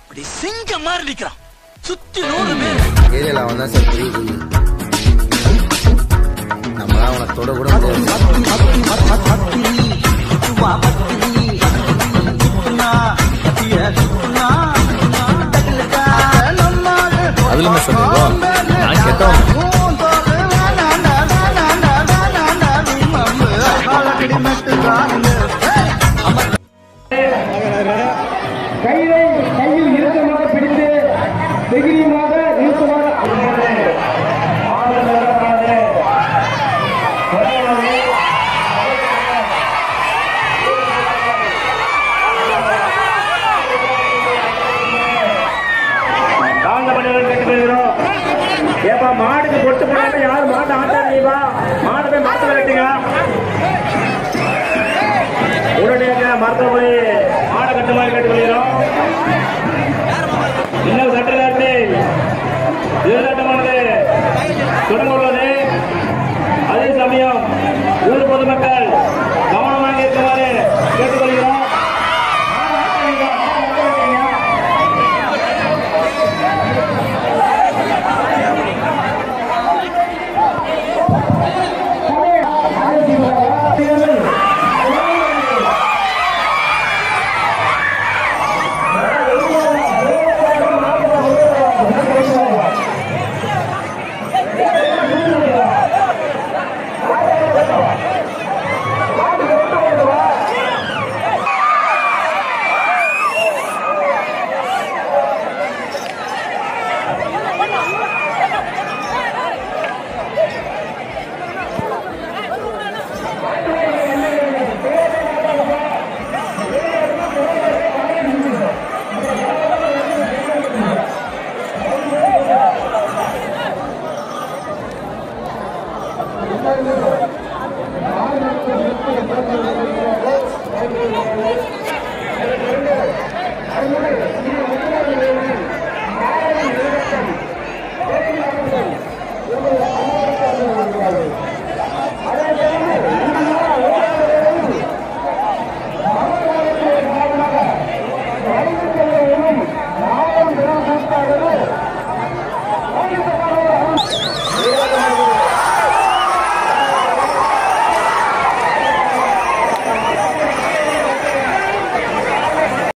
அப்படி சிங்க மாதிரி நிக்கிறான் சுத்தி நூறு பேர் ஏரியால அவன் தான் சார் பெரிய குடி நம்மளாம் அவனை தொட கூட முடியாது அதுல என்ன சந்தேகம் நான் கெட்டவன் கையை கையில் இறுக்கமாக பிடித்து தைரியமாக இறுக்கமாக தாங்க பண்ணி கட்டுக்கிறோம் ஏப்பா மாடுக்கு பொட்டு போடாம யாரும்